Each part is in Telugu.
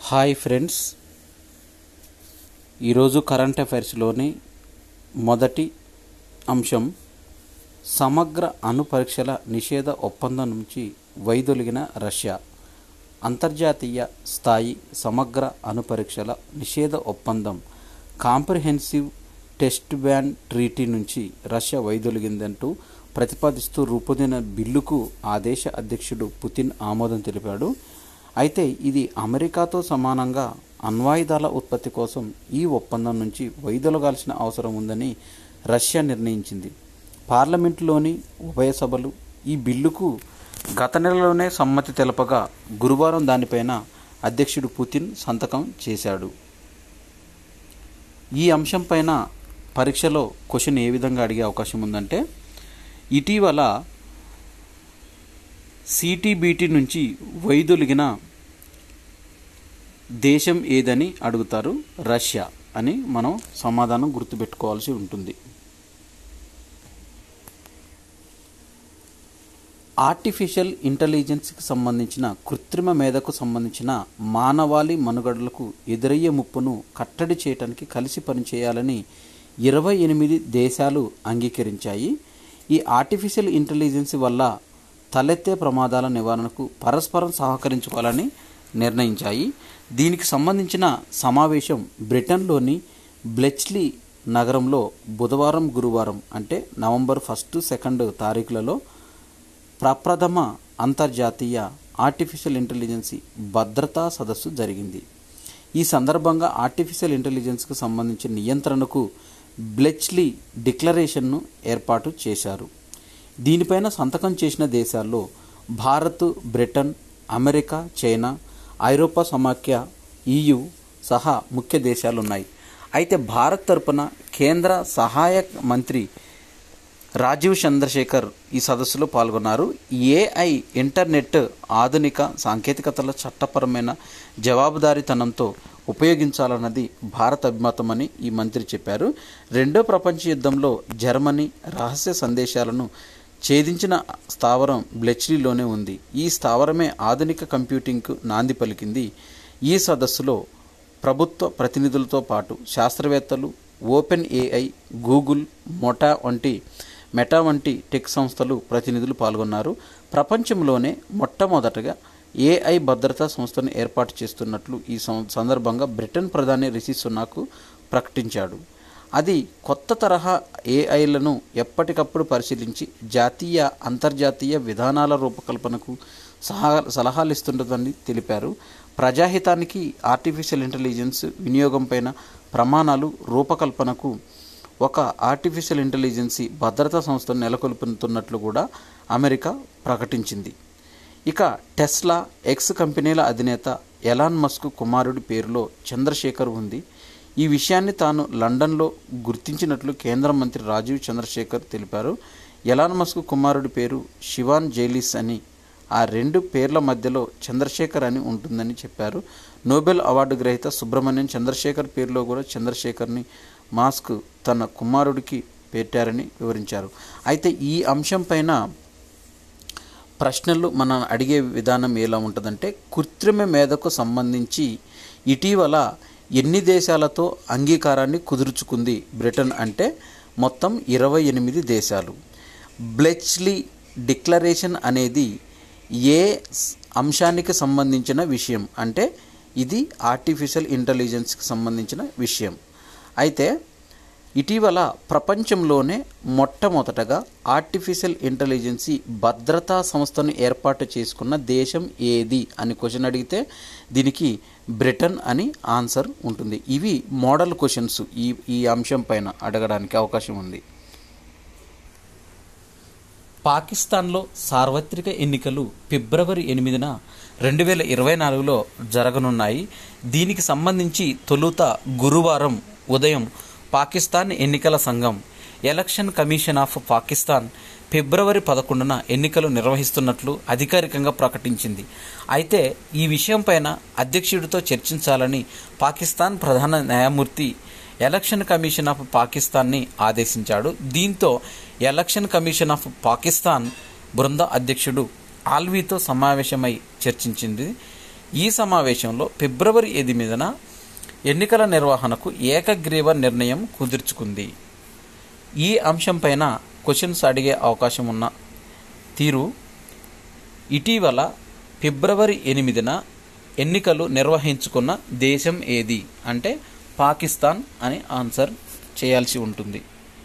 హాయ్ ఫ్రెండ్స్ ఈరోజు కరెంట్ అఫైర్స్లోని మొదటి అంశం సమగ్ర అణు పరీక్షల నిషేధ ఒప్పందం నుంచి వైదొలిగిన రష్యా అంతర్జాతీయ స్థాయి సమగ్ర అణు పరీక్షల నిషేధ ఒప్పందం కాంప్రిహెన్సివ్ టెస్ట్ బ్యాన్ ట్రీటీ నుంచి రష్యా వైదొలిగిందంటూ ప్రతిపాదిస్తూ రూపొందిన బిల్లుకు ఆ దేశ అధ్యక్షుడు పుతిన్ ఆమోదం తెలిపాడు అయితే ఇది అమెరికాతో సమానంగా అణ్వాయుధాల ఉత్పత్తి కోసం ఈ ఒప్పందం నుంచి వైదొలగాల్సిన అవసరం ఉందని రష్యా నిర్ణయించింది పార్లమెంటులోని ఉభయ సభలు ఈ బిల్లుకు గత నెలలోనే సమ్మతి తెలపగా గురువారం దానిపైన అధ్యక్షుడు పుతిన్ సంతకం చేశాడు ఈ అంశంపైన పరీక్షలో క్వశ్చన్ ఏ విధంగా అడిగే అవకాశం ఉందంటే ఇటీవల సిటీబీటీ నుంచి వైదొలిగిన దేశం ఏదని అడుగుతారు రష్యా అని మనం సమాధానం గుర్తుపెట్టుకోవాల్సి ఉంటుంది ఆర్టిఫిషియల్ ఇంటెలిజెన్స్కి సంబంధించిన కృత్రిమ మేధకు సంబంధించిన మానవాళి మనుగడలకు ఎదురయ్యే ముప్పును కట్టడి చేయడానికి కలిసి పనిచేయాలని ఇరవై ఎనిమిది దేశాలు అంగీకరించాయి ఈ ఆర్టిఫిషియల్ ఇంటెలిజెన్స్ వల్ల తలెత్తే ప్రమాదాల నివారణకు పరస్పరం సహకరించుకోవాలని నిర్ణయించాయి దీనికి సంబంధించిన సమావేశం బ్రిటన్లోని బ్లెచ్లీ నగరంలో బుధవారం గురువారం అంటే నవంబర్ ఫస్ట్ సెకండ్ తారీఖులలో ప్రప్రథమ అంతర్జాతీయ ఆర్టిఫిషియల్ ఇంటెలిజెన్సీ భద్రతా సదస్సు జరిగింది ఈ సందర్భంగా ఆర్టిఫిషియల్ ఇంటెలిజెన్స్కు సంబంధించిన నియంత్రణకు బ్లెచ్లీ డిక్లరేషన్ను ఏర్పాటు చేశారు దీనిపైన సంతకం చేసిన దేశాల్లో భారత్ బ్రిటన్ అమెరికా చైనా ఐరోపా సమాఖ్య ఈయు సహా ముఖ్య దేశాలు ఉన్నాయి అయితే భారత్ తరపున కేంద్ర సహాయ మంత్రి రాజీవ్ చంద్రశేఖర్ ఈ సదస్సులో పాల్గొన్నారు ఏఐ ఇంటర్నెట్ ఆధునిక సాంకేతికతల చట్టపరమైన జవాబుదారీతనంతో ఉపయోగించాలన్నది భారత అభిమతమని ఈ మంత్రి చెప్పారు రెండో ప్రపంచ యుద్ధంలో జర్మనీ రహస్య సందేశాలను ఛేదించిన స్థావరం బ్లెచ్లీలోనే ఉంది ఈ స్థావరమే ఆధునిక కంప్యూటింగ్కు నాంది పలికింది ఈ సదస్సులో ప్రభుత్వ ప్రతినిధులతో పాటు శాస్త్రవేత్తలు ఓపెన్ ఏఐ గూగుల్ మొటా వంటి మెటా వంటి టెక్ సంస్థలు ప్రతినిధులు పాల్గొన్నారు ప్రపంచంలోనే మొట్టమొదటగా ఏఐ భద్రతా సంస్థను ఏర్పాటు చేస్తున్నట్లు ఈ సందర్భంగా బ్రిటన్ ప్రధాని రిషి సునాకు ప్రకటించాడు అది కొత్త తరహా ఏఐలను ఎప్పటికప్పుడు పరిశీలించి జాతీయ అంతర్జాతీయ విధానాల రూపకల్పనకు సహా సలహాలు ఇస్తుంటుందని తెలిపారు ప్రజాహితానికి ఆర్టిఫిషియల్ ఇంటెలిజెన్స్ వినియోగంపైన ప్రమాణాలు రూపకల్పనకు ఒక ఆర్టిఫిషియల్ ఇంటెలిజెన్సీ భద్రతా సంస్థను నెలకొల్పుతున్నట్లు కూడా అమెరికా ప్రకటించింది ఇక టెస్లా ఎక్స్ కంపెనీల అధినేత ఎలాన్ మస్క్ కుమారుడి పేరులో చంద్రశేఖర్ ఉంది ఈ విషయాన్ని తాను లండన్లో గుర్తించినట్లు కేంద్ర మంత్రి రాజీవ్ చంద్రశేఖర్ తెలిపారు ఎలాన్ మస్క్ కుమారుడి పేరు శివాన్ జైలిస్ అని ఆ రెండు పేర్ల మధ్యలో చంద్రశేఖర్ అని ఉంటుందని చెప్పారు నోబెల్ అవార్డు గ్రహీత సుబ్రహ్మణ్యం చంద్రశేఖర్ పేరులో కూడా చంద్రశేఖర్ని మాస్క్ తన కుమారుడికి పెట్టారని వివరించారు అయితే ఈ అంశం పైన ప్రశ్నలు మనం అడిగే విధానం ఎలా ఉంటుందంటే కృత్రిమ మేధకు సంబంధించి ఇటీవల ఎన్ని దేశాలతో అంగీకారాన్ని కుదుర్చుకుంది బ్రిటన్ అంటే మొత్తం ఇరవై ఎనిమిది దేశాలు బ్లెచ్లీ డిక్లరేషన్ అనేది ఏ అంశానికి సంబంధించిన విషయం అంటే ఇది ఆర్టిఫిషియల్ ఇంటెలిజెన్స్కి సంబంధించిన విషయం అయితే ఇటీవల ప్రపంచంలోనే మొట్టమొదటగా ఆర్టిఫిషియల్ ఇంటెలిజెన్సీ భద్రతా సంస్థను ఏర్పాటు చేసుకున్న దేశం ఏది అని క్వశ్చన్ అడిగితే దీనికి బ్రిటన్ అని ఆన్సర్ ఉంటుంది ఇవి మోడల్ క్వశ్చన్స్ ఈ ఈ అంశం పైన అడగడానికి అవకాశం ఉంది పాకిస్తాన్లో సార్వత్రిక ఎన్నికలు ఫిబ్రవరి ఎనిమిదిన రెండు వేల ఇరవై నాలుగులో జరగనున్నాయి దీనికి సంబంధించి తొలుత గురువారం ఉదయం పాకిస్తాన్ ఎన్నికల సంఘం ఎలక్షన్ కమిషన్ ఆఫ్ పాకిస్తాన్ ఫిబ్రవరి పదకొండున ఎన్నికలు నిర్వహిస్తున్నట్లు అధికారికంగా ప్రకటించింది అయితే ఈ విషయంపైన అధ్యక్షుడితో చర్చించాలని పాకిస్తాన్ ప్రధాన న్యాయమూర్తి ఎలక్షన్ కమిషన్ ఆఫ్ పాకిస్తాన్ని ఆదేశించాడు దీంతో ఎలక్షన్ కమిషన్ ఆఫ్ పాకిస్తాన్ బృంద అధ్యక్షుడు ఆల్వీతో సమావేశమై చర్చించింది ఈ సమావేశంలో ఫిబ్రవరి ఎనిమిదిన ఎన్నికల నిర్వహణకు ఏకగ్రీవ నిర్ణయం కుదుర్చుకుంది ఈ అంశంపైన క్వశ్చన్స్ అడిగే అవకాశం ఉన్న తీరు ఇటీవల ఫిబ్రవరి ఎనిమిదిన ఎన్నికలు నిర్వహించుకున్న దేశం ఏది అంటే పాకిస్తాన్ అని ఆన్సర్ చేయాల్సి ఉంటుంది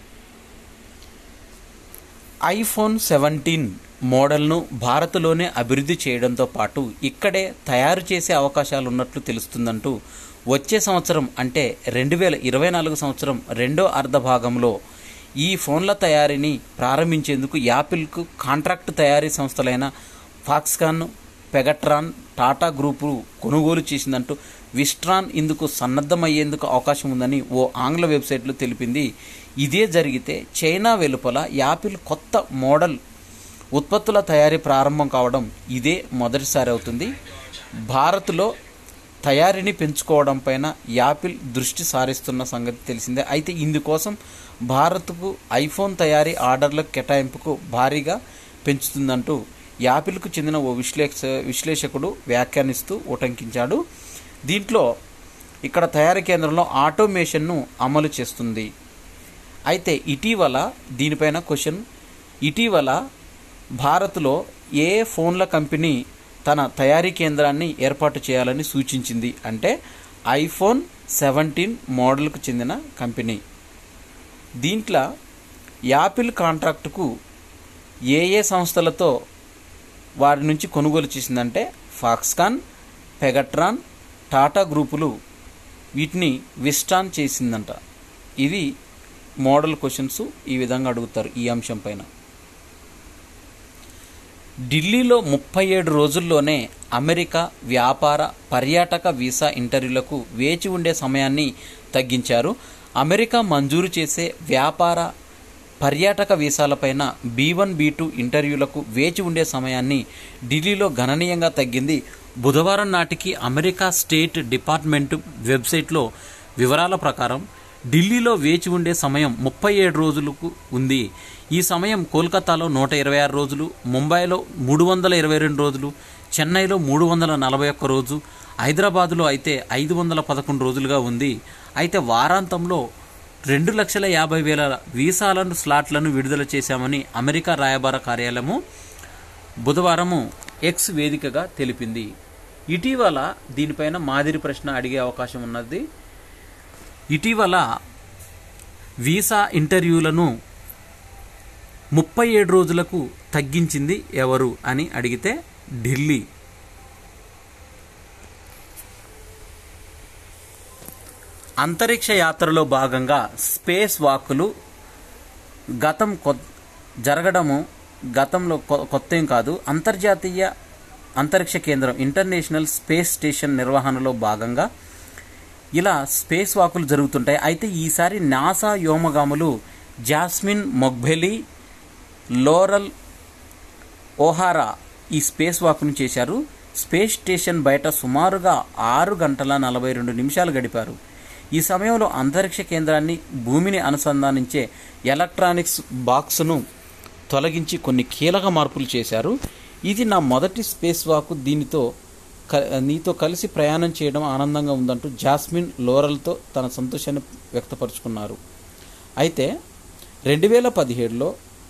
ఐఫోన్ సెవెంటీన్ మోడల్ను భారత్లోనే అభివృద్ధి చేయడంతో పాటు ఇక్కడే తయారు చేసే అవకాశాలు ఉన్నట్లు తెలుస్తుందంటూ వచ్చే సంవత్సరం అంటే రెండు వేల ఇరవై నాలుగు సంవత్సరం రెండో అర్ధ భాగంలో ఈ ఫోన్ల తయారీని ప్రారంభించేందుకు యాపిల్కు కాంట్రాక్ట్ తయారీ సంస్థలైన ఫాక్స్కాన్ పెగట్రాన్ టాటా గ్రూపు కొనుగోలు చేసిందంటూ విస్ట్రాన్ ఇందుకు సన్నద్ధమయ్యేందుకు అవకాశం ఉందని ఓ ఆంగ్ల వెబ్సైట్లో తెలిపింది ఇదే జరిగితే చైనా వెలుపల యాపిల్ కొత్త మోడల్ ఉత్పత్తుల తయారీ ప్రారంభం కావడం ఇదే మొదటిసారి అవుతుంది భారత్లో తయారీని పెంచుకోవడం పైన యాపిల్ దృష్టి సారిస్తున్న సంగతి తెలిసిందే అయితే ఇందుకోసం భారత్కు ఐఫోన్ తయారీ ఆర్డర్ల కేటాయింపుకు భారీగా పెంచుతుందంటూ యాపిల్కు చెందిన ఓ విశ్లేష విశ్లేషకుడు వ్యాఖ్యానిస్తూ ఉటంకించాడు దీంట్లో ఇక్కడ తయారీ కేంద్రంలో ఆటోమేషన్ను అమలు చేస్తుంది అయితే ఇటీవల దీనిపైన క్వశ్చన్ ఇటీవల భారత్లో ఏ ఫోన్ల కంపెనీ తన తయారీ కేంద్రాన్ని ఏర్పాటు చేయాలని సూచించింది అంటే ఐఫోన్ సెవెంటీన్ మోడల్కు చెందిన కంపెనీ దీంట్లో యాపిల్ కాంట్రాక్టుకు ఏ ఏ సంస్థలతో వారి నుంచి కొనుగోలు చేసిందంటే ఫాక్స్కాన్ పెగట్రాన్ టాటా గ్రూపులు వీటిని విస్టాన్ చేసిందంట ఇవి మోడల్ క్వశ్చన్స్ ఈ విధంగా అడుగుతారు ఈ అంశం పైన ఢిల్లీలో ముప్పై ఏడు రోజుల్లోనే అమెరికా వ్యాపార పర్యాటక వీసా ఇంటర్వ్యూలకు వేచి ఉండే సమయాన్ని తగ్గించారు అమెరికా మంజూరు చేసే వ్యాపార పర్యాటక వీసాలపైన బీ వన్ బీ టూ ఇంటర్వ్యూలకు వేచి ఉండే సమయాన్ని ఢిల్లీలో గణనీయంగా తగ్గింది బుధవారం నాటికి అమెరికా స్టేట్ డిపార్ట్మెంట్ వెబ్సైట్లో వివరాల ప్రకారం ఢిల్లీలో వేచి ఉండే సమయం ముప్పై ఏడు రోజులకు ఉంది ఈ సమయం కోల్కతాలో నూట ఇరవై ఆరు రోజులు ముంబైలో మూడు వందల ఇరవై రెండు రోజులు చెన్నైలో మూడు వందల నలభై ఒక్క రోజు హైదరాబాదులో అయితే ఐదు వందల పదకొండు రోజులుగా ఉంది అయితే వారాంతంలో రెండు లక్షల యాభై వేల వీసాలను స్లాట్లను విడుదల చేశామని అమెరికా రాయబార కార్యాలయము బుధవారము ఎక్స్ వేదికగా తెలిపింది ఇటీవల దీనిపైన మాదిరి ప్రశ్న అడిగే అవకాశం ఉన్నది ఇటీవల వీసా ఇంటర్వ్యూలను ముప్పై ఏడు రోజులకు తగ్గించింది ఎవరు అని అడిగితే ఢిల్లీ అంతరిక్ష యాత్రలో భాగంగా స్పేస్ వాకులు గతం కొ జరగడము గతంలో కొ- కొత్త ఏం కాదు అంతర్జాతీయ అంతరిక్ష కేంద్రం ఇంటర్నేషనల్ స్పేస్ స్టేషన్ నిర్వహణలో భాగంగా ఇలా స్పేస్ వాకులు జరుగుతుంటాయి అయితే ఈసారి నాసా వ్యోమగాములు జాస్మిన్ మొగ్బెలి లోరల్ ఓహారా ఈ స్పేస్ వాక్ను చేశారు స్పేస్ స్టేషన్ బయట సుమారుగా ఆరు గంటల నలభై రెండు నిమిషాలు గడిపారు ఈ సమయంలో అంతరిక్ష కేంద్రాన్ని భూమిని అనుసంధానించే ఎలక్ట్రానిక్స్ బాక్స్ను తొలగించి కొన్ని కీలక మార్పులు చేశారు ఇది నా మొదటి స్పేస్ వాక్ దీనితో క- నీతో కలిసి ప్రయాణం చేయడం ఆనందంగా ఉందంటూ జాస్మిన్ లోరల్తో తన సంతోషాన్ని వ్యక్తపరుచుకున్నారు అయితే రెండు వేల పదిహేడులో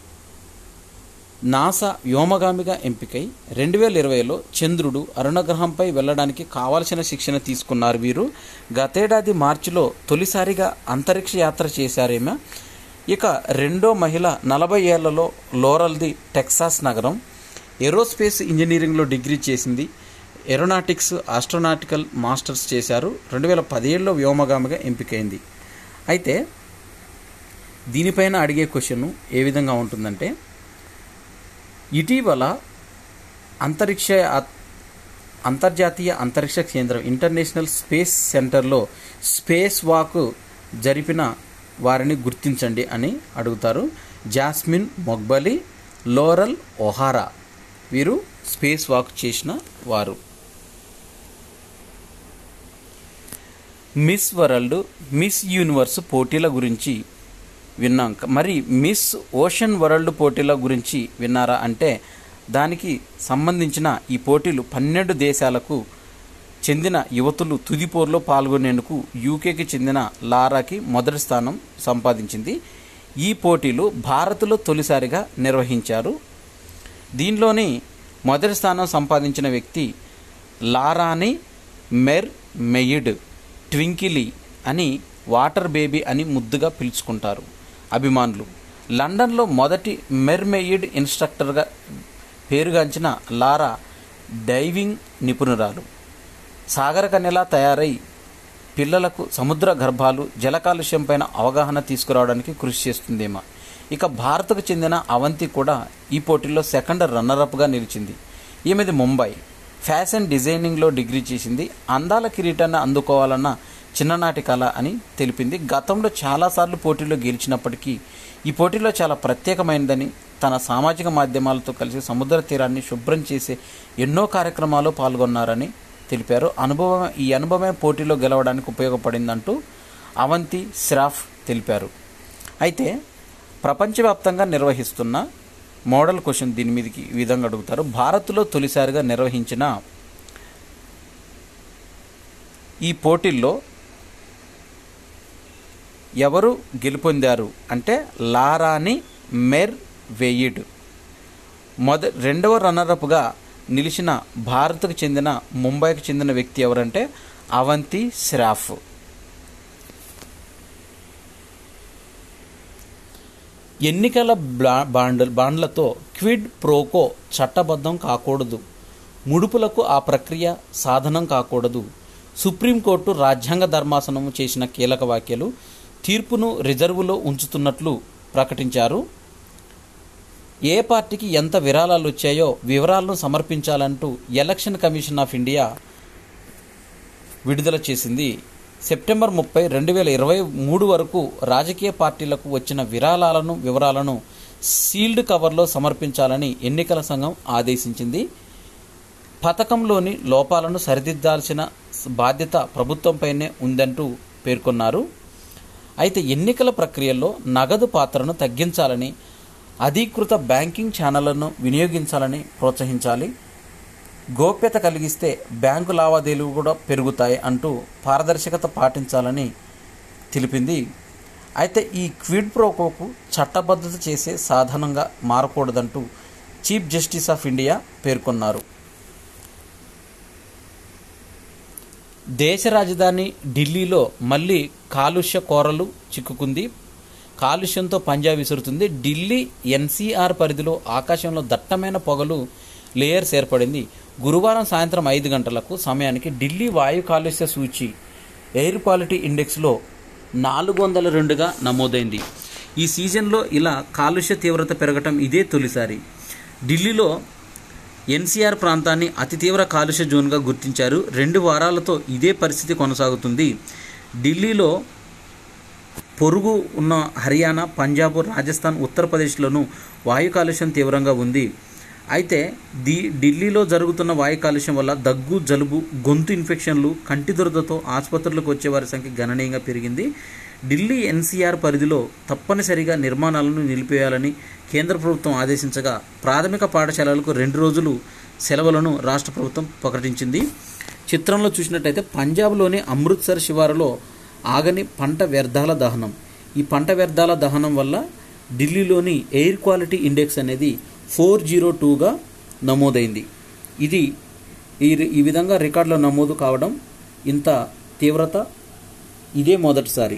నాసా వ్యోమగామిగా ఎంపికై రెండు వేల ఇరవైలో చంద్రుడు అరుణగ్రహంపై వెళ్ళడానికి కావలసిన శిక్షణ తీసుకున్నారు వీరు గతేడాది మార్చిలో తొలిసారిగా అంతరిక్ష యాత్ర చేశారేమో ఇక రెండో మహిళ నలభై ఏళ్లలో లోరల్ది టెక్సాస్ నగరం ఏరోస్పేస్ ఇంజనీరింగ్లో డిగ్రీ చేసింది ఏరోనాటిక్స్ ఆస్ట్రోనాటికల్ మాస్టర్స్ చేశారు రెండు వేల పదిహేడులో వ్యోమగామిగా ఎంపికైంది అయితే దీనిపైన అడిగే క్వశ్చన్ ఏ విధంగా ఉంటుందంటే ఇటీవల అంతరిక్ష అంతర్జాతీయ అంతరిక్ష కేంద్రం ఇంటర్నేషనల్ స్పేస్ సెంటర్లో స్పేస్ వాక్ జరిపిన వారిని గుర్తించండి అని అడుగుతారు జాస్మిన్ మొగ్బలి లోరల్ ఒహారా వీరు స్పేస్ వాక్ చేసిన వారు మిస్ వరల్డ్ మిస్ యూనివర్స్ పోటీల గురించి విన్నాం మరి మిస్ ఓషన్ వరల్డ్ పోటీల గురించి విన్నారా అంటే దానికి సంబంధించిన ఈ పోటీలు పన్నెండు దేశాలకు చెందిన యువతులు తుది పోరులో పాల్గొనేందుకు యూకేకి చెందిన లారాకి మొదటి స్థానం సంపాదించింది ఈ పోటీలు భారత్లో తొలిసారిగా నిర్వహించారు దీనిలోని మొదటి స్థానం సంపాదించిన వ్యక్తి లారాని మెర్ మెయిడ్ ట్వింకిలీ అని వాటర్ బేబీ అని ముద్దుగా పిలుచుకుంటారు అభిమానులు లండన్లో మొదటి మెర్మెయిడ్ ఇన్స్ట్రక్టర్గా పేరుగాంచిన లారా డైవింగ్ నిపుణురాలు సాగర కన్యలా తయారై పిల్లలకు సముద్ర గర్భాలు జల కాలుష్యంపైన అవగాహన తీసుకురావడానికి కృషి చేస్తుందేమో ఇక భారత్కు చెందిన అవంతి కూడా ఈ పోటీలో సెకండ్ రన్నరప్గా నిలిచింది ఈమెది ముంబై ఫ్యాషన్ డిజైనింగ్లో డిగ్రీ చేసింది అందాల కిరీటాన్ని అందుకోవాలన్న చిన్ననాటి కళ అని తెలిపింది గతంలో చాలాసార్లు పోటీలో గెలిచినప్పటికీ ఈ పోటీలో చాలా ప్రత్యేకమైనదని తన సామాజిక మాధ్యమాలతో కలిసి సముద్ర తీరాన్ని శుభ్రం చేసే ఎన్నో కార్యక్రమాల్లో పాల్గొన్నారని తెలిపారు అనుభవం ఈ అనుభవమే పోటీలో గెలవడానికి ఉపయోగపడిందంటూ అవంతి శ్రాఫ్ తెలిపారు అయితే ప్రపంచవ్యాప్తంగా నిర్వహిస్తున్న మోడల్ క్వశ్చన్ దీని మీదకి ఈ విధంగా అడుగుతారు భారత్లో తొలిసారిగా నిర్వహించిన ఈ పోటీల్లో ఎవరు గెలుపొందారు అంటే లారాని మెర్ వెయిడ్ మొద రెండవ రన్నరప్గా నిలిచిన భారత్కు చెందిన ముంబైకి చెందిన వ్యక్తి ఎవరంటే అవంతి శ్రాఫ్ ఎన్నికల బ్లా- బాండ్ బాండ్లతో క్విడ్ ప్రోకో చట్టబద్ధం కాకూడదు ముడుపులకు ఆ ప్రక్రియ సాధనం కాకూడదు సుప్రీంకోర్టు రాజ్యాంగ ధర్మాసనం చేసిన కీలక వ్యాఖ్యలు తీర్పును రిజర్వులో ఉంచుతున్నట్లు ప్రకటించారు ఏ పార్టీకి ఎంత విరాళాలు వచ్చాయో వివరాలను సమర్పించాలంటూ ఎలక్షన్ కమిషన్ ఆఫ్ ఇండియా విడుదల చేసింది సెప్టెంబర్ ముప్పై రెండు వేల ఇరవై మూడు వరకు రాజకీయ పార్టీలకు వచ్చిన విరాళాలను వివరాలను సీల్డ్ కవర్లో సమర్పించాలని ఎన్నికల సంఘం ఆదేశించింది పథకంలోని లోపాలను సరిదిద్దాల్సిన బాధ్యత ప్రభుత్వంపైనే ఉందంటూ పేర్కొన్నారు అయితే ఎన్నికల ప్రక్రియలో నగదు పాత్రను తగ్గించాలని అధీకృత బ్యాంకింగ్ ఛానళ్లను వినియోగించాలని ప్రోత్సహించాలి గోప్యత కలిగిస్తే బ్యాంకు లావాదేవీలు కూడా పెరుగుతాయి అంటూ పారదర్శకత పాటించాలని తెలిపింది అయితే ఈ క్విడ్ ప్రోకోకు చట్టబద్ధత చేసే సాధనంగా మారకూడదంటూ చీఫ్ జస్టిస్ ఆఫ్ ఇండియా పేర్కొన్నారు దేశ రాజధాని ఢిల్లీలో మళ్ళీ కాలుష్య కోరలు చిక్కుకుంది కాలుష్యంతో పంజాబ్ విసురుతుంది ఢిల్లీ ఎన్సీఆర్ పరిధిలో ఆకాశంలో దట్టమైన పొగలు లేయర్స్ ఏర్పడింది గురువారం సాయంత్రం ఐదు గంటలకు సమయానికి ఢిల్లీ వాయు కాలుష్య సూచి ఎయిర్ క్వాలిటీ ఇండెక్స్లో నాలుగు వందల రెండుగా నమోదైంది ఈ సీజన్లో ఇలా కాలుష్య తీవ్రత పెరగటం ఇదే తొలిసారి ఢిల్లీలో ఎన్సీఆర్ ప్రాంతాన్ని అతి తీవ్ర కాలుష్య జోన్గా గుర్తించారు రెండు వారాలతో ఇదే పరిస్థితి కొనసాగుతుంది ఢిల్లీలో పొరుగు ఉన్న హర్యానా పంజాబ్ రాజస్థాన్ ఉత్తరప్రదేశ్లోనూ వాయు కాలుష్యం తీవ్రంగా ఉంది అయితే ది ఢిల్లీలో జరుగుతున్న వాయు కాలుష్యం వల్ల దగ్గు జలుబు గొంతు ఇన్ఫెక్షన్లు కంటి దురదతో ఆసుపత్రులకు వచ్చే వారి సంఖ్య గణనీయంగా పెరిగింది ఢిల్లీ ఎన్సీఆర్ పరిధిలో తప్పనిసరిగా నిర్మాణాలను నిలిపేయాలని కేంద్ర ప్రభుత్వం ఆదేశించగా ప్రాథమిక పాఠశాలలకు రెండు రోజులు సెలవులను రాష్ట్ర ప్రభుత్వం ప్రకటించింది చిత్రంలో చూసినట్టయితే పంజాబ్లోని అమృత్సర్ శివారులో ఆగని పంట వ్యర్థాల దహనం ఈ పంట వ్యర్థాల దహనం వల్ల ఢిల్లీలోని ఎయిర్ క్వాలిటీ ఇండెక్స్ అనేది ఫోర్ జీరో టూగా నమోదైంది ఇది ఈ ఈ విధంగా రికార్డులో నమోదు కావడం ఇంత తీవ్రత ఇదే మొదటిసారి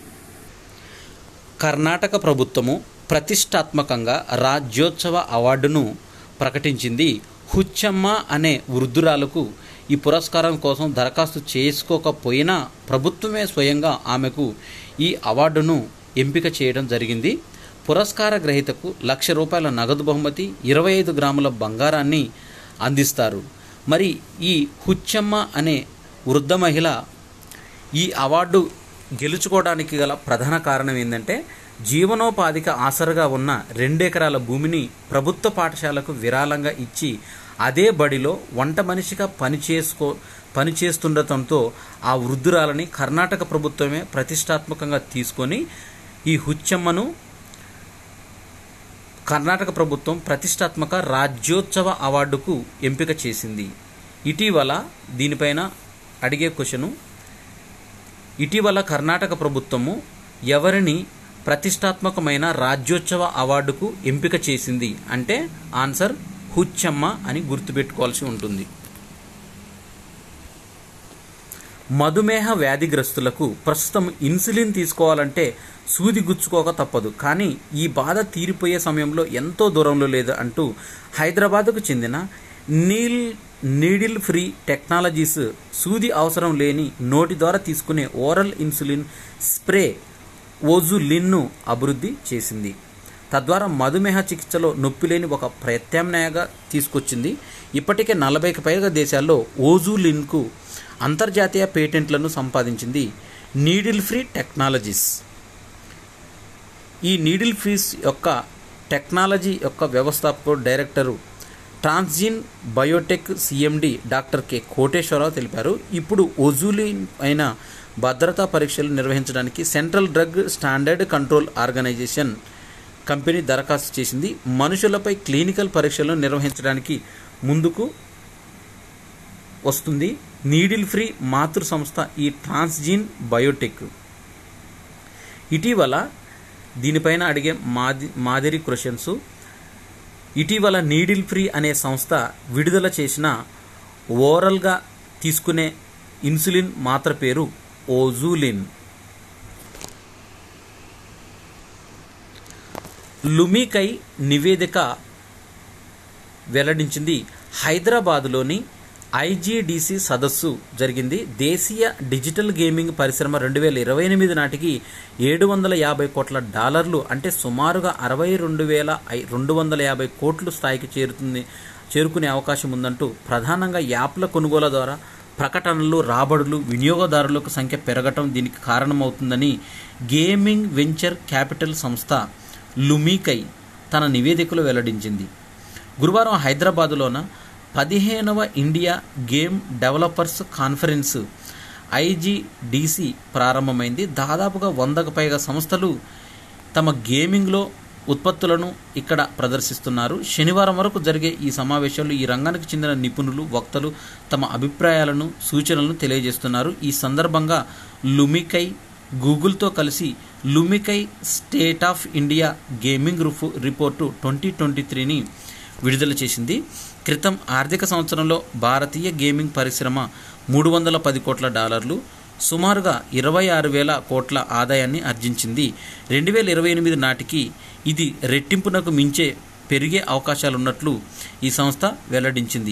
కర్ణాటక ప్రభుత్వము ప్రతిష్టాత్మకంగా రాజ్యోత్సవ అవార్డును ప్రకటించింది హుచ్చమ్మ అనే వృద్ధురాలకు ఈ పురస్కారం కోసం దరఖాస్తు చేసుకోకపోయినా ప్రభుత్వమే స్వయంగా ఆమెకు ఈ అవార్డును ఎంపిక చేయడం జరిగింది పురస్కార గ్రహీతకు లక్ష రూపాయల నగదు బహుమతి ఇరవై ఐదు గ్రాముల బంగారాన్ని అందిస్తారు మరి ఈ హుచ్చమ్మ అనే వృద్ధ మహిళ ఈ అవార్డు గెలుచుకోవడానికి గల ప్రధాన కారణం ఏంటంటే జీవనోపాధికి ఆసరగా ఉన్న రెండెకరాల భూమిని ప్రభుత్వ పాఠశాలకు విరాళంగా ఇచ్చి అదే బడిలో వంట మనిషిగా పనిచేసుకో పనిచేస్తుండటంతో ఆ వృద్ధురాలని కర్ణాటక ప్రభుత్వమే ప్రతిష్టాత్మకంగా తీసుకొని ఈ హుచ్చమ్మను కర్ణాటక ప్రభుత్వం ప్రతిష్టాత్మక రాజ్యోత్సవ అవార్డుకు ఎంపిక చేసింది ఇటీవల దీనిపైన అడిగే క్వశ్చను ఇటీవల కర్ణాటక ప్రభుత్వము ఎవరిని ప్రతిష్టాత్మకమైన రాజ్యోత్సవ అవార్డుకు ఎంపిక చేసింది అంటే ఆన్సర్ హుచ్చమ్మ అని గుర్తుపెట్టుకోవాల్సి ఉంటుంది మధుమేహ వ్యాధిగ్రస్తులకు ప్రస్తుతం ఇన్సులిన్ తీసుకోవాలంటే సూది గుచ్చుకోక తప్పదు కానీ ఈ బాధ తీరిపోయే సమయంలో ఎంతో దూరంలో లేదు అంటూ హైదరాబాద్కు చెందిన నీల్ నీడిల్ ఫ్రీ టెక్నాలజీస్ సూది అవసరం లేని నోటి ద్వారా తీసుకునే ఓరల్ ఇన్సులిన్ స్ప్రే ఓజులిన్ను అభివృద్ధి చేసింది తద్వారా మధుమేహ చికిత్సలో నొప్పి లేని ఒక ప్రత్యామ్నాయంగా తీసుకొచ్చింది ఇప్పటికే నలభైకి పైగా దేశాల్లో ఓజులిన్కు అంతర్జాతీయ పేటెంట్లను సంపాదించింది నీడిల్ ఫ్రీ టెక్నాలజీస్ ఈ నీడిల్ ఫ్రీస్ యొక్క టెక్నాలజీ యొక్క వ్యవస్థాపక director Transgene Biotech CMD doctor K Koteswararao తెలిపారు ఇప్పుడు ఓజులిన్ అయిన భద్రతా పరీక్షలు నిర్వహించడానికి central drug standard control organisation company దరఖాస్తు చేసింది మనుషులపై క్లినికల్ పరీక్షలను నిర్వహించడానికి ముందుకు వస్తుంది నీడిల్ ఫ్రీ మాతృ సంస్థ ఈ ట్రాన్స్జీన్ బయోటెక్ ఇటీవల దీనిపైన అడిగే మాది మాదిరి క్వశ్చన్స్ ఇటీవల నీడిల్ ఫ్రీ అనే సంస్థ విడుదల చేసిన ఓరల్గా తీసుకునే ఇన్సులిన్ మాత్ర పేరు ఓజులిన్ లుమికై నివేదిక వెల్లడించింది హైదరాబాదులోని ఐజీడీసీ సదస్సు జరిగింది దేశీయ డిజిటల్ గేమింగ్ పరిశ్రమ రెండు వేల ఇరవై ఎనిమిది నాటికి ఏడు వందల యాభై కోట్ల డాలర్లు అంటే సుమారుగా అరవై రెండు వేల రెండు వందల యాభై కోట్ల స్థాయికి చేరుతుంది చేరుకునే అవకాశం ఉందంటూ ప్రధానంగా యాప్ల కొనుగోలు ద్వారా ప్రకటనలు రాబడులు వినియోగదారులకు సంఖ్య పెరగటం దీనికి కారణమవుతుందని గేమింగ్ వెంచర్ క్యాపిటల్ సంస్థ లుమికై తన నివేదికలో వెల్లడించింది గురువారం హైదరాబాదులోన పదిహేనవ India game developers conference IGDC ప్రారంభమైంది దాదాపుగా వందకు పైగా సంస్థలు తమ గేమింగ్లో ఉత్పత్తులను ఇక్కడ ప్రదర్శిస్తున్నారు శనివారం వరకు జరిగే ఈ సమావేశాల్లో ఈ రంగానికి చెందిన నిపుణులు వక్తలు తమ అభిప్రాయాలను సూచనలను తెలియజేస్తున్నారు ఈ సందర్భంగా లుమికై గూగుల్తో కలిసి Lumikai state of India gaming report twenty twenty త్రీని విడుదల చేసింది క్రితం ఆర్థిక సంవత్సరంలో భారతీయ గేమింగ్ పరిశ్రమ మూడు వందల పది కోట్ల డాలర్లు సుమారుగా ఇరవై ఆరు వేల కోట్ల ఆదాయాన్ని ఆర్జించింది రెండు వేల ఇరవై ఎనిమిది నాటికి ఇది రెట్టింపునకు మించే పెరిగే అవకాశాలున్నట్లు ఈ సంస్థ వెల్లడించింది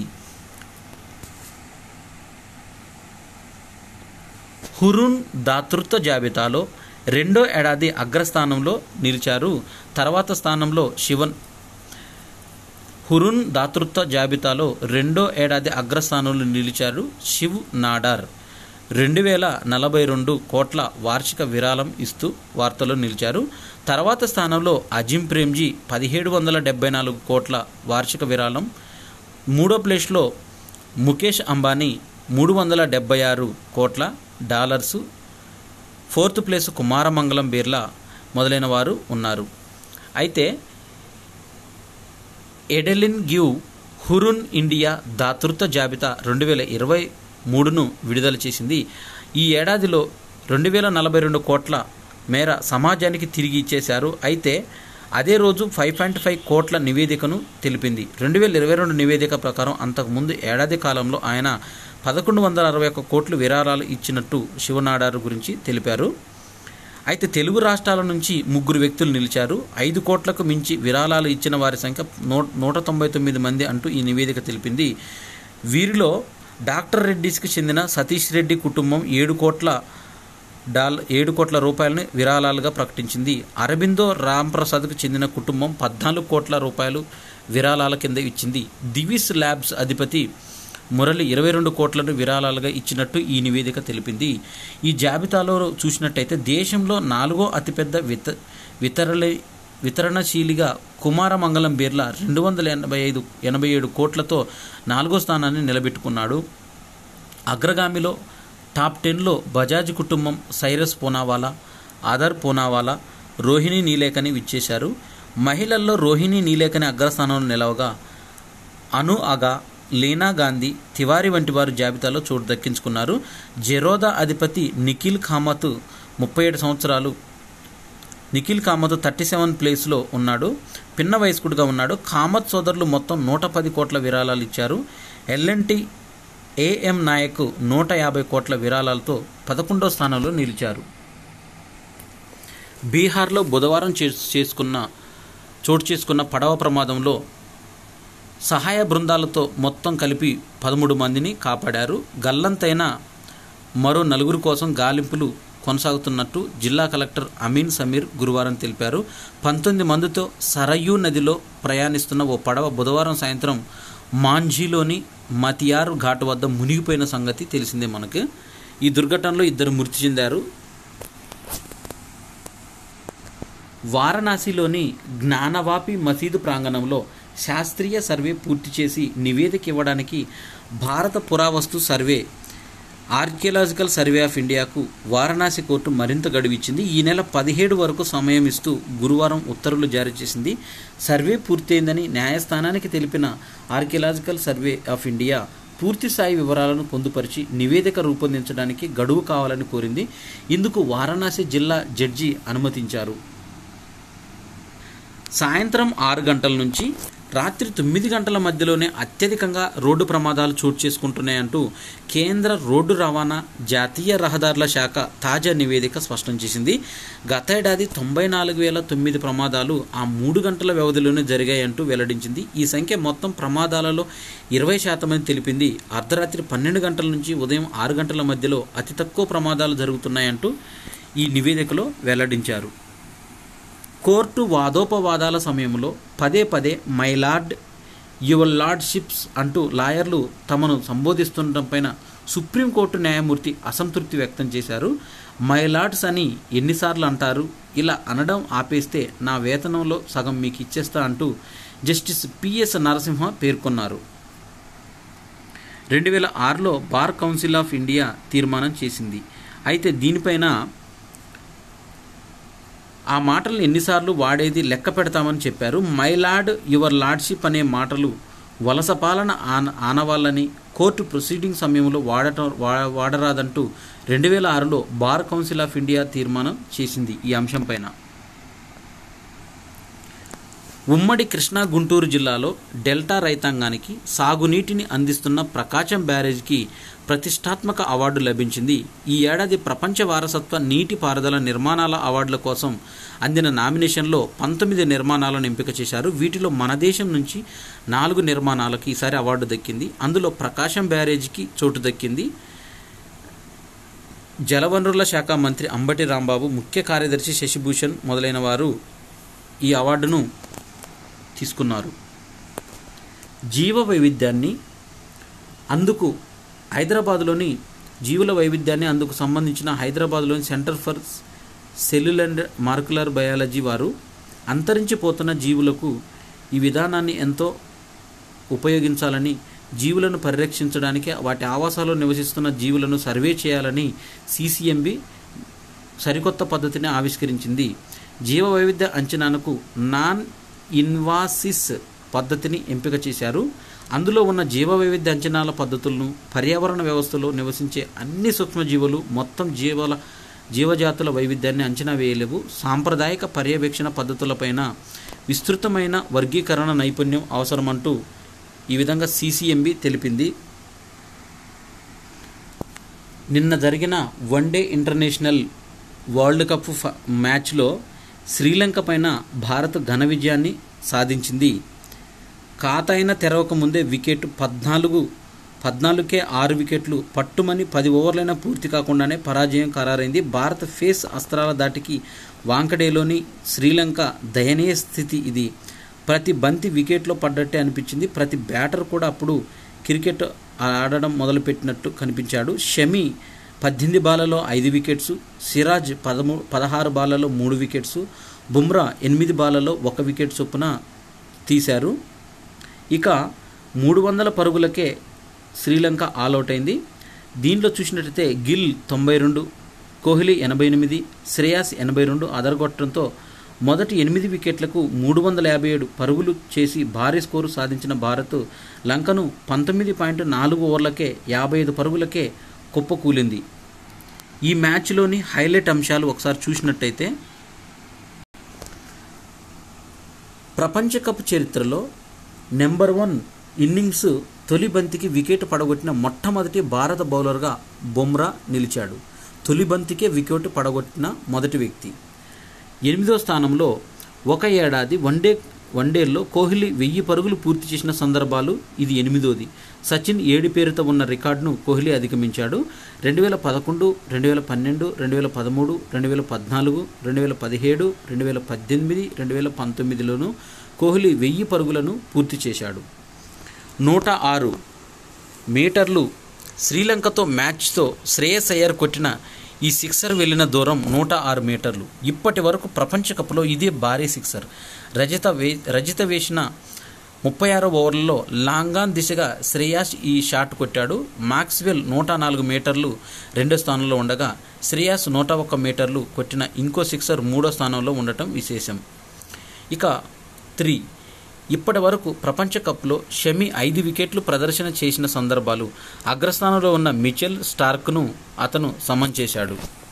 హురున్ దాతృత్వ జాబితాలో రెండో ఏడాది అగ్రస్థానంలో నిలిచారు తర్వాత స్థానంలో శివన్ హురున్ దాతృత్వ జాబితాలో రెండో ఏడాది అగ్రస్థానంలో నిలిచారు శివ్ నాడార్ రెండు వేల నలభై రెండు కోట్ల వార్షిక విరాళం ఇస్తూ వార్తలో నిలిచారు తర్వాత స్థానంలో అజిం ప్రేమ్జీ పదిహేడు వందల డెబ్బై నాలుగు కోట్ల వార్షిక విరాళం మూడో ప్లేస్లో ముఖేష్ అంబానీ మూడు వందల డెబ్బై ఆరు కోట్ల dollars fourth place Kumaramangalam Birla మొదలైన వారు ఉన్నారు అయితే ఎడెలిన్ గ్యూ హురున్ ఇండియా దాతృత్వ జాబితా రెండు వేల ఇరవై మూడును విడుదల చేసింది ఈ ఏడాదిలో రెండు వేల నలభై రెండు కోట్ల మేర సమాజానికి తిరిగి ఇచ్చేశారు అయితే అదే రోజు ఫైవ్ పాయింట్ ఫైవ్ కోట్ల నివేదికను తెలిపింది రెండు వేల ఇరవై రెండు నివేదిక ప్రకారం అంతకుముందు ఏడాది కాలంలో ఆయన పదకొండు వందల అరవై ఒక్క కోట్లు విరాళాలు ఇచ్చినట్టు శివనాడారు గురించి తెలిపారు అయితే తెలుగు రాష్ట్రాల నుంచి ముగ్గురు వ్యక్తులు నిలిచారు ఐదు కోట్లకు మించి విరాళాలు ఇచ్చిన వారి సంఖ్య నూ నూట తొంభై తొమ్మిది మంది అంటూ ఈ నివేదిక తెలిపింది వీరిలో డాక్టర్ రెడ్డిస్కి చెందిన సతీష్ రెడ్డి కుటుంబం ఏడు కోట్ల డాల్ ఏడు కోట్ల రూపాయలని విరాళాలుగా ప్రకటించింది అరబిందో రాంప్రసాద్కు చెందిన కుటుంబం పద్నాలుగు కోట్ల రూపాయలు విరాళాల కింద ఇచ్చింది దివిస్ ల్యాబ్స్ అధిపతి మురళి ఇరవై రెండు కోట్లను విరాళాలుగా ఇచ్చినట్టు ఈ నివేదిక తెలిపింది ఈ జాబితాలో చూసినట్టయితే దేశంలో నాలుగో అతిపెద్ద విత వితరణ వితరణశీలిగా కుమారమంగళం బిర్లా రెండు వందల ఎనభై ఐదు ఎనభై ఏడు కోట్లతో నాలుగో స్థానాన్ని నిలబెట్టుకున్నాడు అగ్రగామిలో టాప్ టెన్లో బజాజ్ కుటుంబం సైరస్ పూనావాలా ఆదర్ పూనావాలా రోహిణి నీలేకని విచ్చేశారు మహిళల్లో రోహిణి నీలేకని అగ్రస్థానంలో నిలవగా అను అగా లీనా గాంధీ తివారీ వంటి వారు జాబితాలో చోటు దక్కించుకున్నారు జెరోదా అధిపతి నిఖిల్ కామత్ ముప్పై ఏడు సంవత్సరాలు నిఖిల్ కామత్ థర్టీ సెవెన్ ప్లేస్లో ఉన్నాడు పిన్న వయస్కుడిగా ఉన్నాడు కామత్ సోదరులు మొత్తం నూట పది కోట్ల విరాళాలు ఇచ్చారు ఎల్ఎన్టీ ఏఎం నాయక్ నూట యాభై కోట్ల విరాళాలతో పదకొండో స్థానంలో నిలిచారు బీహార్లో బుధవారం చేసుకున్న చోటు చేసుకున్న పడవ ప్రమాదంలో సహాయ బృందాలతో మొత్తం కలిపి పదమూడు మందిని కాపాడారు గల్లంతైన మరో నలుగురు కోసం గాలింపులు కొనసాగుతున్నట్టు జిల్లా కలెక్టర్ అమీన్ సమీర్ గురువారం తెలిపారు పంతొమ్మిది మందితో సరయూ నదిలో ప్రయాణిస్తున్న ఓ పడవ బుధవారం సాయంత్రం మాంఝీలోని మతియార్ ఘాట్ వద్ద మునిగిపోయిన సంగతి తెలిసిందే మనకు ఈ దుర్ఘటనలో ఇద్దరు మృతి చెందారు వారణాసిలోని జ్ఞానవాపి మసీదు ప్రాంగణంలో శాస్త్రీయ సర్వే పూర్తి చేసి నివేదిక ఇవ్వడానికి భారత పురావస్తు సర్వే ఆర్కియలాజికల్ సర్వే ఆఫ్ ఇండియాకు వారణాసి కోర్టు మరింత గడువిచ్చింది ఈ నెల పదిహేడు వరకు సమయం ఇస్తూ గురువారం ఉత్తర్వులు జారీ చేసింది సర్వే పూర్తయిందని న్యాయస్థానానికి తెలిపిన ఆర్కియలాజికల్ సర్వే ఆఫ్ ఇండియా పూర్తి స్థాయి వివరాలను పొందుపరిచి నివేదిక రూపొందించడానికి గడువు కావాలని కోరింది ఇందుకు వారణాసి జిల్లా జడ్జి అనుమతించారు సాయంత్రం ఆరు గంటల నుంచి రాత్రి తొమ్మిది గంటల మధ్యలోనే అత్యధికంగా రోడ్డు ప్రమాదాలు చోటు చేసుకుంటున్నాయంటూ కేంద్ర రోడ్డు రవాణా జాతీయ రహదారుల శాఖ తాజా నివేదిక స్పష్టం చేసింది గతేడాది తొంభై నాలుగు వేల తొమ్మిది ప్రమాదాలు ఆ మూడు గంటల వ్యవధిలోనే జరిగాయంటూ వెల్లడించింది ఈ సంఖ్య మొత్తం ప్రమాదాలలో ఇరవై శాతం అని తెలిపింది అర్ధరాత్రి పన్నెండు గంటల నుంచి ఉదయం ఆరు గంటల మధ్యలో అతి తక్కువ ప్రమాదాలు జరుగుతున్నాయంటూ ఈ నివేదికలో వెల్లడించారు కోర్టు వాదోపవాదాల సమయంలో పదే పదే మై లార్డ్ యువర్ లార్డ్షిప్స్ అంటూ లాయర్లు తమను సంబోధిస్తుండటంపైన సుప్రీంకోర్టు న్యాయమూర్తి అసంతృప్తి వ్యక్తం చేశారు మై లార్డ్స్ అని ఎన్నిసార్లు అంటారు ఇలా అనడం ఆపేస్తే నా వేతనంలో సగం మీకు ఇచ్చేస్తా అంటూ జస్టిస్ పిఎస్ నరసింహ పేర్కొన్నారు రెండు వేల ఆరులో బార్ కౌన్సిల్ ఆఫ్ ఇండియా తీర్మానం చేసింది అయితే దీనిపైన ఆ మాటలను ఎన్నిసార్లు వాడేది లెక్క పెడతామని చెప్పారు మై లార్డ్ యువర్ లార్డ్షిప్ అనే మాటలు వలస పాలన ఆన ఆనవాళ్ళని కోర్టు ప్రొసీడింగ్ సమయంలో వాడటం వాడరాదంటూ రెండు వేల ఆరులో బార్ కౌన్సిల్ ఆఫ్ ఇండియా తీర్మానం చేసింది ఈ అంశంపైన ఉమ్మడి కృష్ణా గుంటూరు జిల్లాలో డెల్టా రైతాంగానికి సాగునీటిని అందిస్తున్న ప్రకాశం బ్యారేజ్కి ప్రతిష్టాత్మక అవార్డు లభించింది ఈ ఏడాది ప్రపంచ వారసత్వ నీటి పారుదల నిర్మాణాల అవార్డుల కోసం అందిన నామినేషన్లో పంతొమ్మిది నిర్మాణాలను ఎంపిక చేశారు వీటిలో మన దేశం నుంచి నాలుగు నిర్మాణాలకు ఈసారి అవార్డు దక్కింది అందులో ప్రకాశం బ్యారేజ్కి చోటు దక్కింది జలవనరుల శాఖ మంత్రి అంబటి రాంబాబు ముఖ్య కార్యదర్శి శశిభూషణ్ మొదలైన వారు ఈ అవార్డును తీసుకున్నారు జీవ వైవిధ్యాన్ని అందుకు హైదరాబాద్లోని జీవుల వైవిధ్యాన్ని అందుకు సంబంధించిన హైదరాబాద్లోని centre for cellular molecular biology వారు అంతరించిపోతున్న జీవులకు ఈ విధానాన్ని ఎంతో ఉపయోగించాలని జీవులను పరిరక్షించడానికి వాటి ఆవాసాల్లో నివసిస్తున్న జీవులను సర్వే చేయాలని సిసిఎంబి సరికొత్త పద్ధతిని ఆవిష్కరించింది జీవ వైవిధ్య అంచనాకు నాన్ ఇన్వాసిస్ పద్ధతిని ఎంపిక చేశారు అందులో ఉన్న జీవ వైవిధ్య అంచనాల పద్ధతులను పర్యావరణ వ్యవస్థలో నివసించే అన్ని సూక్ష్మజీవులు మొత్తం జీవాల జీవజాతుల వైవిధ్యాన్ని అంచనా వేయలేవు సాంప్రదాయక పర్యవేక్షణ పద్ధతులపైన విస్తృతమైన వర్గీకరణ నైపుణ్యం అవసరమంటూ ఈ విధంగా సిసిఎంబి తెలిపింది నిన్న జరిగిన వన్డే ఇంటర్నేషనల్ వరల్డ్ కప్ మ్యాచ్లో శ్రీలంక పైన భారత్ ఘన విజయాన్ని సాధించింది ఖాతైన తెరవక ముందే వికెట్ పద్నాలుగు పద్నాలుగుకే ఆరు వికెట్లు పట్టుమని పది ఓవర్లైనా పూర్తి కాకుండానే పరాజయం ఖరారైంది భారత్ ఫేస్ అస్త్రాల దాటికి వాంకడేలోని శ్రీలంక దయనీయ స్థితి ఇది ప్రతి బంతి వికెట్లో పడ్డట్టే అనిపించింది ప్రతి బ్యాటర్ కూడా అప్పుడు క్రికెట్ ఆడడం మొదలుపెట్టినట్టు కనిపించాడు షమి పద్దెనిమిది బాలలో ఐదు వికెట్స్ సిరాజ్ పదమూ పదహారు బాలలో మూడు వికెట్స్ బుమ్రా ఎనిమిది బాలలో ఒక వికెట్ చొప్పున తీశారు ఇక మూడు వందల పరుగులకే శ్రీలంక ఆల్అవుట్ అయింది దీంట్లో చూసినట్టయితే గిల్ తొంభై రెండు కోహ్లీ ఎనభై ఎనిమిది శ్రేయాస్ ఎనభై రెండు అదరగొట్టడంతో మొదటి ఎనిమిది వికెట్లకు మూడు వందల యాభై ఏడు పరుగులు చేసి భారీ స్కోరు సాధించిన భారత్ లంకను పంతొమ్మిది పాయింట్ నాలుగు ఓవర్లకే యాభై ఐదు పరుగులకే కుప్పకూలింది ఈ మ్యాచ్లోని హైలైట్ అంశాలు ఒకసారి చూసినట్టయితే ప్రపంచ కప్ చరిత్రలో నెంబర్ వన్ ఇన్నింగ్స్ తొలి బంతికి వికెట్ పడగొట్టిన మొట్టమొదటి భారత బౌలర్గా బొమ్రా నిలిచాడు తొలి బంతికే వికెట్ పడగొట్టిన మొదటి వ్యక్తి ఎనిమిదో స్థానంలో ఒక ఏడాది వన్డే వన్డేల్లో కోహ్లీ వెయ్యి పరుగులు పూర్తి చేసిన సందర్భాలు ఇది ఎనిమిదోది సచిన్ ఏడు పేరుతో ఉన్న రికార్డును కోహ్లీ అధిగమించాడు రెండు వేల పదకొండు రెండు వేల పన్నెండు రెండు వేల పదమూడు రెండు వేల పద్నాలుగు రెండు వేల పదిహేడు రెండు వేల పద్దెనిమిది రెండు వేల పంతొమ్మిదిలోనూ కోహ్లీ వెయ్యి పరుగులను పూర్తి చేశాడు నూట ఆరు మీటర్లు శ్రీలంకతో మ్యాచ్తో శ్రేయస్ అయ్యర్ కొట్టిన ఈ సిక్సర్ వెళ్ళిన దూరం నూట ఆరు మీటర్లు ఇప్పటి వరకు ప్రపంచ కప్లో ఇదే భారీ సిక్సర్ రజత వే రజిత వేసిన ముప్పై ఆరో ఓవర్లలో లాంగాన్ దిశగా శ్రేయాస్ ఈ షాట్ కొట్టాడు మాక్స్వెల్ నూట నాలుగు మీటర్లు రెండో స్థానంలో ఉండగా శ్రేయాస్ నూట ఒక్క మీటర్లు కొట్టిన ఇంకో సిక్సర్ మూడో స్థానంలో ఉండటం విశేషం ఇక త్రీ ఇప్పటి వరకు ప్రపంచ కప్లో షమి ఐదు వికెట్లు ప్రదర్శన చేసిన సందర్భాలు అగ్రస్థానంలో ఉన్న మిచెల్ స్టార్క్ను అతను సమన్ చేశాడు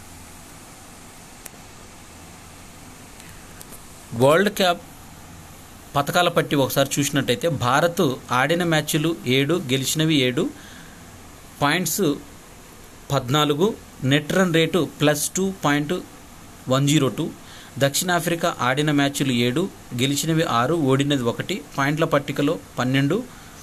వరల్డ్ కప్ పథకాల పట్టి ఒకసారి చూసినట్టయితే భారత్ ఆడిన మ్యాచ్లు ఏడు గెలిచినవి ఏడు పాయింట్స్ పద్నాలుగు net run rate plus two point one zero two దక్షిణాఫ్రికా ఆడిన మ్యాచ్లు ఏడు గెలిచినవి ఆరు ఓడినది ఒకటి పాయింట్ల పట్టికలో పన్నెండు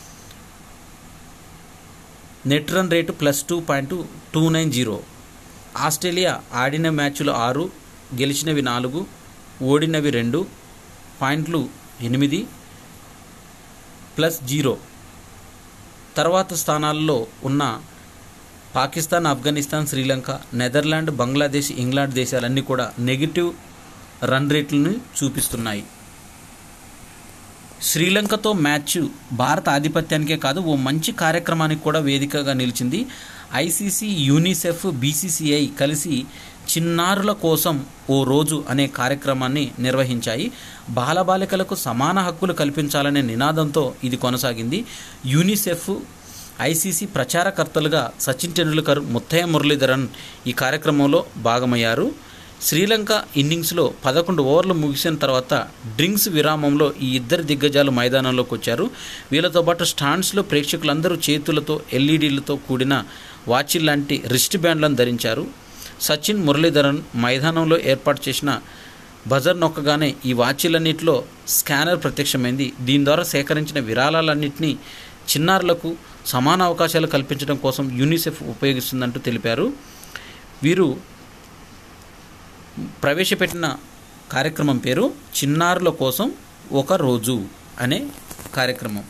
net run rate plus two point two nine zero Australia ఆడిన మ్యాచ్లు ఆరు గెలిచినవి నాలుగు ఓడినవి రెండు పాయింట్లు ఎనిమిది ప్లస్ జీరో తర్వాత స్థానాల్లో ఉన్న పాకిస్తాన్ ఆఫ్ఘనిస్తాన్ శ్రీలంక నెదర్లాండ్ బంగ్లాదేశ్ ఇంగ్లాండ్ దేశాలన్నీ కూడా నెగిటివ్ రన్ రేట్లను చూపిస్తున్నాయి శ్రీలంకతో మ్యాచ్ భారత ఆధిపత్యానికే కాదు ఓ మంచి కార్యక్రమానికి కూడా వేదికగా నిలిచింది ఐసీసీ యూనిసెఫ్ బీసీసీఐ కలిసి చిన్నారుల కోసం ఓ రోజు అనే కార్యక్రమాన్ని నిర్వహించాయి బాలబాలికలకు సమాన హక్కులు కల్పించాలనే నినాదంతో ఇది కొనసాగింది యూనిసెఫ్ ఐసీసీ ప్రచారకర్తలుగా సచిన్ టెండూల్కర్ ముత్తయ్య మురళీధరన్ ఈ కార్యక్రమంలో భాగమయ్యారు శ్రీలంక ఇన్నింగ్స్లో పదకొండు ఓవర్లు ముగిసిన తర్వాత డ్రింక్స్ విరామంలో ఈ ఇద్దరు దిగ్గజాలు మైదానంలోకి వచ్చారు వీళ్ళతో పాటు స్టాండ్స్లో ప్రేక్షకులందరూ చేతులతో ఎల్ఈడీలతో కూడిన వాచ్ లాంటి రిస్ట్ బ్యాండ్లను ధరించారు సచిన్ మురళీధరన్ మైదానంలో ఏర్పాటు చేసిన బజర్ నొక్కగానే ఈ వాచీలన్నింటిలో స్కానర్ ప్రత్యక్షమైంది దీని ద్వారా సేకరించిన విరాళాలన్నింటినీ చిన్నారులకు సమాన అవకాశాలు కల్పించడం కోసం యూనిసెఫ్ ఉపయోగిస్తుందంటూ తెలిపారు వీరు ప్రవేశపెట్టిన కార్యక్రమం పేరు చిన్నారుల కోసం ఒక రోజు అనే కార్యక్రమం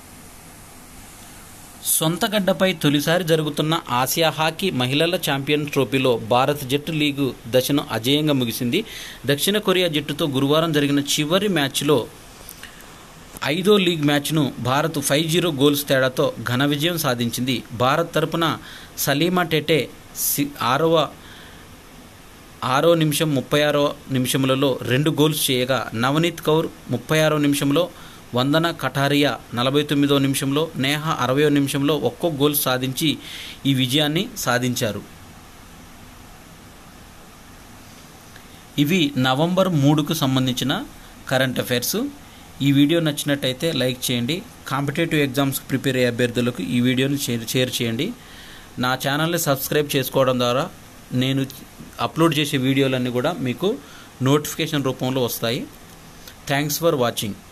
సొంత గడ్డపై తొలిసారి జరుగుతున్న ఆసియా హాకీ మహిళల ఛాంపియన్ ట్రోఫీలో భారత్ జట్టు లీగు దశను అజేయంగా ముగిసింది దక్షిణ కొరియా జట్టుతో గురువారం జరిగిన చివరి మ్యాచ్లో ఐదో లీగ్ మ్యాచ్ను భారత్ ఫైవ్ జీరో గోల్స్ తేడాతో ఘన విజయం సాధించింది భారత్ తరపున సలీమా టెటే సి ఆరవ ఆరో నిమిషం ముప్పై ఆరో నిమిషములలో రెండు గోల్స్ చేయగా నవనీత్ కౌర్ ముప్పై ఆరో నిమిషంలో వందన కఠారియా నలభై తొమ్మిదో నిమిషంలో నేహ అరవయో నిమిషంలో ఒక్కో గోల్ సాధించి ఈ విజయాన్ని సాధించారు ఇవి నవంబర్ మూడుకు సంబంధించిన కరెంట్ అఫైర్స్ ఈ వీడియో నచ్చినట్టయితే లైక్ చేయండి కాంపిటేటివ్ ఎగ్జామ్స్కి ప్రిపేర్ అయ్యే అభ్యర్థులకు ఈ వీడియోని షేర్ షేర్ చేయండి నా ఛానల్ని సబ్స్క్రైబ్ చేసుకోవడం ద్వారా నేను అప్లోడ్ చేసే వీడియోలన్నీ కూడా మీకు నోటిఫికేషన్ రూపంలో వస్తాయి థ్యాంక్స్ ఫర్ వాచింగ్